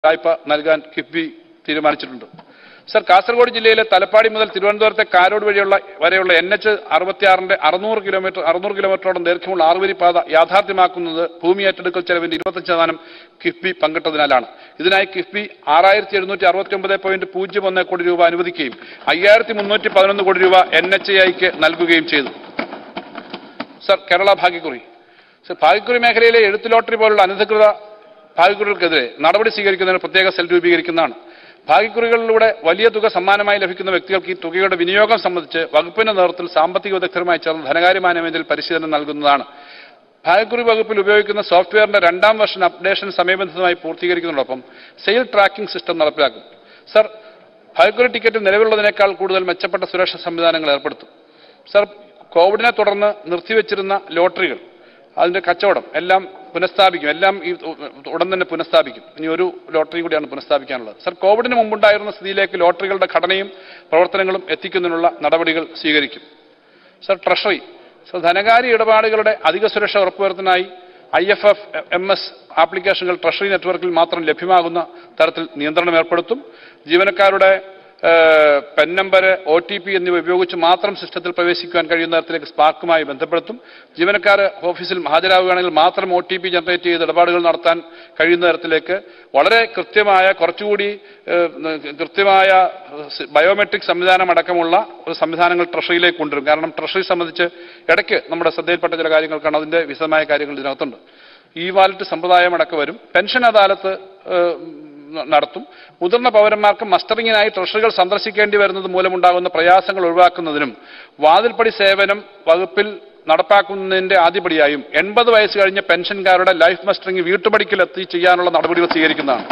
വായ്പ നൽകാൻ കിഫ്ബി തീരുമാനിച്ചിട്ടുണ്ട് സർ കാസർഗോഡ് ജില്ലയിലെ തലപ്പാടി മുതൽ തിരുവനന്തപുരത്തെ കാരോട് വഴിയുള്ള വരെയുള്ള എൻ എച്ച് അറുപത്തിയാറിന്റെ അറുന്നൂറ് കിലോമീറ്റർ അറുന്നൂറ് കിലോമീറ്ററോളം ദൈർഘ്യമുള്ള ആറുവരി പാത യാഥാർത്ഥ്യമാക്കുന്നത് ഭൂമി ഏറ്റെടുക്കൽ ചെലവിന്റെ ഇരുപത്തഞ്ച് ശതമാനം കിഫ്ബി പങ്കിട്ടതിനാലാണ് ഇതിനായി കിഫ്ബി ആറായിരത്തി എഴുന്നൂറ്റി അറുപത്തി ഒമ്പത് പോയിന്റ് പൂജ്യം ഒന്ന് കോടി രൂപ അനുവദിക്കുകയും അയ്യായിരത്തി മുന്നൂറ്റി പതിനൊന്ന് കോടി രൂപ എൻ എച്ച് ഐക്ക് നൽകുകയും ചെയ്തു സർ കേരള ഭാഗ്യക്കുറി സർ ഭാഗ്യക്കുറി മേഖലയിലെ എഴുത്ത് ലോട്ടറി പോലുള്ള അനധികൃത ഭാഗ്യക്കുറികൾക്കെതിരെ നടപടി സ്വീകരിക്കുന്നതിന് പ്രത്യേക സെൽ രൂപീകരിക്കുന്നതാണ് ഭാഗ്യക്കുറികളിലൂടെ വലിയ തുക സമ്മാനമായി ലഭിക്കുന്ന വ്യക്തികൾക്ക് ഈ തുകയുടെ വിനിയോഗം സംബന്ധിച്ച് വകുപ്പിന്റെ നേതൃത്വത്തിൽ സാമ്പത്തിക വിദഗ്ധരുമായി ചേർന്ന് ധനകാര്യ മാനേജ്മെന്റിൽ പരിശീലനം നൽകുന്നതാണ് ഭാഗ്യക്കുറി വകുപ്പിൽ ഉപയോഗിക്കുന്ന സോഫ്റ്റ്വെയറിന്റെ രണ്ടാം വർഷം അപ്ഡേഷൻ സമയബന്ധിതമായി പൂർത്തീകരിക്കുന്നതോടൊപ്പം സെയിൽ ട്രാക്കിംഗ് സിസ്റ്റം നടപ്പിലാക്കും സർ ഭാഗ്യക്കുറി ടിക്കറ്റ് നിലവിലുള്ളതിനേക്കാൾ കൂടുതൽ മെച്ചപ്പെട്ട സുരക്ഷാ സംവിധാനങ്ങൾ ഏർപ്പെടുത്തും സർ കോവിഡിനെ തുടർന്ന് നിർത്തിവെച്ചിരുന്ന ലോട്ടറികൾ അതിന്റെ കച്ചവടം എല്ലാം പുനഃസ്ഥാപിക്കും എല്ലാം ഈ ഉടൻ തന്നെ പുനഃസ്ഥാപിക്കും ഇനി ഒരു ലോട്ടറി കൂടിയാണ് പുനഃസ്ഥാപിക്കാനുള്ളത് സർ കോവിഡിന് മുമ്പുണ്ടായിരുന്ന സ്ഥിതിയിലേക്ക് ലോട്ടറികളുടെ ഘടനയും പ്രവർത്തനങ്ങളും എത്തിക്കുന്നതിനുള്ള നടപടികൾ സ്വീകരിക്കും സർ ട്രഷറി സർ ധനകാര്യ ഇടപാടുകളുടെ അധിക സുരക്ഷ ഉറപ്പുവരുത്താനായി I F F M S ആപ്ലിക്കേഷനുകൾ ട്രഷറി നെറ്റ്വർക്കിൽ മാത്രം ലഭ്യമാകുന്ന തരത്തിൽ നിയന്ത്രണം ഏർപ്പെടുത്തും ജീവനക്കാരുടെ PEN number O T P എന്നിവ ഉപയോഗിച്ച് മാത്രം സിസ്റ്റത്തിൽ പ്രവേശിക്കുവാൻ കഴിയുന്ന തരത്തിലേക്ക് സ്പാർക്കുമായി ബന്ധപ്പെടുത്തും ജീവനക്കാർ ഓഫീസിൽ ഹാജരാകുകയാണെങ്കിൽ മാത്രം ഒ ടി പി ജനറേറ്റ് ചെയ്ത് ഇടപാടുകൾ നടത്താൻ കഴിയുന്ന തരത്തിലേക്ക് വളരെ കൃത്യമായ കുറച്ചുകൂടി ഏഹ്, കൃത്യമായ ബയോമെട്രിക് സംവിധാനം അടക്കമുള്ള ഒരു സംവിധാനങ്ങൾ ട്രഷറിയിലേക്ക് കൊണ്ടുവരും കാരണം ട്രഷറി സംബന്ധിച്ച് ഇടയ്ക്ക് നമ്മുടെ ശ്രദ്ധയിൽപ്പെട്ട ചില കാര്യങ്ങൾക്കാണ് അതിന്റെ വിശദമായ കാര്യങ്ങൾ ഇതിനകത്തുണ്ട് ഇ വാലറ്റ് സമ്പ്രദായം അടക്കം വരും പെൻഷൻ അദാലത്ത് ഏഹ്, ന- നടത്തും മുതിർന്ന പൗരന്മാർക്ക് മസ്റ്ററിങ്ങിനായി ട്രഷറികൾ സന്ദർശിക്കേണ്ടി വരുന്നത് മൂലമുണ്ടാകുന്ന പ്രയാസങ്ങൾ ഒഴിവാക്കുന്നതിനും വാതിൽപ്പടി സേവനം വകുപ്പിൽ നടപ്പാക്കുന്നതിന്റെ ആദ്യപടിയായും എൺപത് വയസ്സ് കഴിഞ്ഞ പെൻഷൻകാരുടെ ലൈഫ് മസ്റ്ററിംഗ് വീട്ടുപടിക്കലെത്തി ചെയ്യാനുള്ള നടപടികൾ സ്വീകരിക്കുന്നതാണ്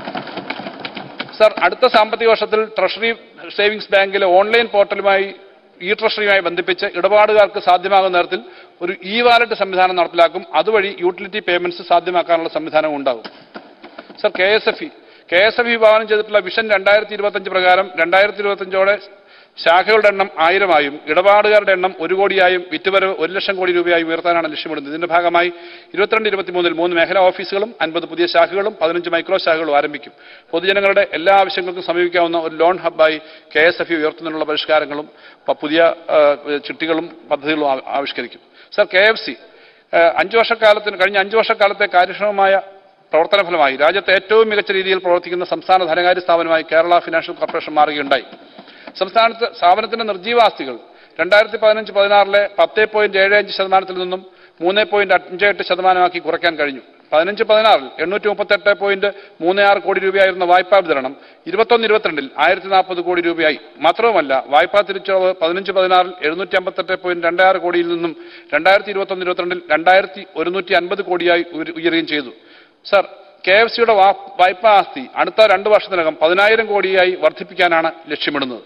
സർ അടുത്ത സാമ്പത്തിക വർഷത്തിൽ ട്രഷറി സേവിങ്സ് ബാങ്കിലെ ഓൺലൈൻ പോർട്ടലുമായി ഇ ട്രഷറിയുമായി ബന്ധിപ്പിച്ച് ഇടപാടുകാർക്ക് സാധ്യമാകുന്ന തരത്തിൽ ഒരു ഇ വാലറ്റ് സംവിധാനം നടപ്പിലാക്കും അതുവഴി യൂട്ടിലിറ്റി പേയ്മെന്റ്സ് സാധ്യമാക്കാനുള്ള സംവിധാനം ഉണ്ടാകും sir K S F E K S F E വിഭാവനം ചെയ്തിട്ടുള്ള വിഷൻ രണ്ടായിരത്തി ഇരുപത്തഞ്ച് പ്രകാരം രണ്ടായിരത്തി ഇരുപത്തഞ്ചോടെ ശാഖകളുടെ എണ്ണം ആയിരമായും ഇടപാടുകാരുടെ എണ്ണം ഒരു കോടിയായും വിറ്റുവരവ് ഒരു ലക്ഷം കോടി രൂപയായും ഉയർത്താനാണ് ലക്ഷ്യമിടുന്നത് ഇതിന്റെ ഭാഗമായി ഇരുപത്തിരണ്ട് ഇരുപത്തിമൂന്നിൽ മൂന്ന് മേഖലാ ഓഫീസുകളും അൻപത് പുതിയ ശാഖകളും പതിനഞ്ച് മൈക്രോ ശാഖകളും ആരംഭിക്കും പൊതുജനങ്ങളുടെ എല്ലാ ആവശ്യങ്ങൾക്കും സമീപിക്കാവുന്ന ഒരു ലോൺ ഹബ്ബായി കെ എസ് എഫ് ഇ ഉയർത്തുന്നതിനുള്ള പരിഷ്കാരങ്ങളും പ- പുതിയ ആ, ചിട്ടികളും പദ്ധതികളും ആ- ആവിഷ്കരിക്കും സർ കെ എഫ് സി അഞ്ചു വർഷക്കാലത്തിന് കഴിഞ്ഞ അഞ്ചു വർഷക്കാലത്തെ കാര്യക്ഷമമായ പ്രവർത്തന ഫലമായി രാജ്യത്തെ ഏറ്റവും മികച്ച രീതിയിൽ പ്രവർത്തിക്കുന്ന സംസ്ഥാന ധനകാര്യ സ്ഥാപനമായി കേരള ഫിനാൻഷ്യൽ കോർപ്പറേഷൻ മാറുകയുണ്ടായി സംസ്ഥാനത്ത് സ്ഥാപനത്തിന്റെ നിർജീവാസ്തികൾ രണ്ടായിരത്തി പതിനഞ്ച് പതിനാറിലെ പത്ത് പോയിന്റ് ഏഴ് അഞ്ച് ശതമാനത്തിൽ നിന്നും മൂന്ന് പോയിന്റ് അഞ്ച് എട്ട് ശതമാനമാക്കി കുറയ്ക്കാൻ കഴിഞ്ഞു പതിനഞ്ച് പതിനാറിൽ എണ്ണൂറ്റി മുപ്പത്തെട്ട് പോയിന്റ് മൂന്ന് ആറ് കോടി രൂപയായിരുന്ന വായ്പാ വിതരണം ഇരുപത്തൊന്ന് ഇരുപത്തിരണ്ടിൽ ആയിരത്തി നാൽപ്പത് കോടി രൂപയായി മാത്രവുമല്ല വായ്പാ തിരിച്ചടവ് പതിനഞ്ച് പതിനാറിൽ എഴുന്നൂറ്റി അമ്പത്തെട്ട് പോയിന്റ് രണ്ട് ആറ് കോടിയിൽ നിന്നും രണ്ടായിരത്തി ഇരുപത്തൊന്ന് ഇരുപത്തിരണ്ടിൽ രണ്ടായിരത്തി ഒരുന്നൂറ്റി അൻപത് കോടിയായി ഉയർ- ഉയരുകയും ചെയ്തു സർ കെ എഫ് സിയുടെ വായ്പാ ആസ്തി അടുത്ത രണ്ട് വർഷത്തിനകം പതിനായിരം കോടിയായി വർദ്ധിപ്പിക്കാനാണ് ലക്ഷ്യമിടുന്നത്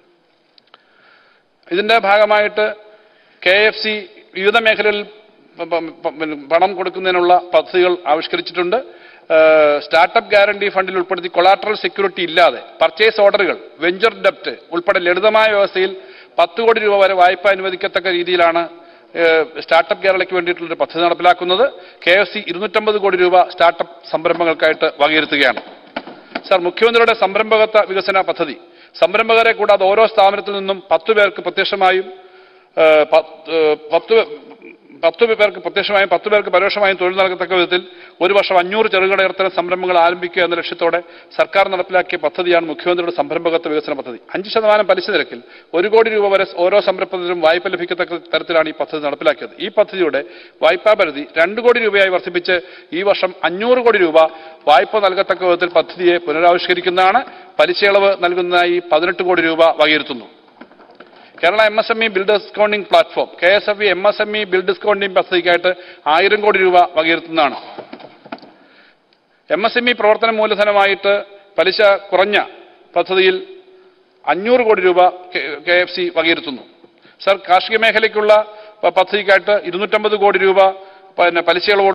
ഇതിന്റെ ഭാഗമായിട്ട് കെ എഫ് സി വിവിധ മേഖലകളിൽ പ- പ- പ- പണം കൊടുക്കുന്നതിനുള്ള പദ്ധതികൾ ആവിഷ്കരിച്ചിട്ടുണ്ട് ഏഹ് സ്റ്റാർട്ടപ്പ് ഗ്യാരണ്ടി ഫണ്ടിൽ ഉൾപ്പെടുത്തി കൊളാട്രൽ സെക്യൂരിറ്റി ഇല്ലാതെ പർച്ചേസ് ഓർഡറുകൾ വെഞ്ചർ ഡെപ്റ്റ് ഉൾപ്പെടെ ലളിതമായ വ്യവസ്ഥയിൽ പത്ത് കോടി രൂപ വരെ വായ്പ അനുവദിക്കത്തക്ക രീതിയിലാണ് ഏഹ് സ്റ്റാർട്ടപ്പ് കേരളയ്ക്ക് വേണ്ടിയിട്ടുള്ളൊരു പദ്ധതി നടപ്പിലാക്കുന്നത് കെ എഫ് സി ഇരുന്നൂറ്റമ്പത് കോടി രൂപ സ്റ്റാർട്ടപ്പ് സംരംഭങ്ങൾക്കായിട്ട് വകയിരുത്തുകയാണ് സാർ മുഖ്യമന്ത്രിയുടെ സംരംഭകത്വ വികസന പദ്ധതി സംരംഭകരെ കൂടാതെ ഓരോ സ്ഥാപനത്തിൽ നിന്നും പത്ത് പേർക്ക് പ്രത്യക്ഷമായും ഏഹ്, പത്ത് ഏഹ്, പത്ത് പത്ത് പേർക്ക് പ്രത്യക്ഷമായും പത്ത് പേർക്ക് പരോക്ഷമായും തൊഴിൽ നൽകത്തക്ക വിധത്തിൽ ഒരു വർഷം അഞ്ഞൂറ് ചെറുകിട ഇടത്തരം സംരംഭങ്ങൾ ആരംഭിക്കുക എന്ന ലക്ഷ്യത്തോടെ സർക്കാർ നടപ്പിലാക്കിയ പദ്ധതിയാണ് മുഖ്യമന്ത്രിയുടെ സംരംഭകത്വ വികസന പദ്ധതി അഞ്ച് ശതമാനം പലിശ നിരക്കിൽ ഒരു കോടി രൂപ വരെ ഓരോ സംരംഭത്തിനും വായ്പ ലഭിക്കത്തക്ക തരത്തിലാണ് ഈ പദ്ധതി നടപ്പിലാക്കിയത് ഈ പദ്ധതിയുടെ വായ്പാ പരിധി രണ്ട് കോടി രൂപയായി വർദ്ധിപ്പിച്ച് ഈ വർഷം അഞ്ഞൂറ് കോടി രൂപ വായ്പ നൽകത്തക്ക വിധത്തിൽ പദ്ധതിയെ പുനരാവിഷ്കരിക്കുന്നതാണ് പലിശയളവ് നൽകുന്നതിനായി പതിനെട്ട് കോടി രൂപ വകയിരുത്തുന്നു Kerala M S M E bill discounting platform K S F E M S M E bill discounting പദ്ധതിക്കായിട്ട് ആയിരം കോടി രൂപ വകയിരുത്തുന്നതാണ് എം എസ് എം ഇ പ്രവർത്തന മൂലധനമായിട്ട് പലിശ കുറഞ്ഞ പദ്ധതിയിൽ അഞ്ഞൂറ് കോടി രൂപ കെ എഫ് സി വകയിരുത്തുന്നു സർ കാർഷിക മേഖലയ്ക്കുള്ള പ- പദ്ധതിക്കായിട്ട് ഇരുന്നൂറ്റമ്പത് കോടി രൂപ പിന്നെ പലിശകളോട്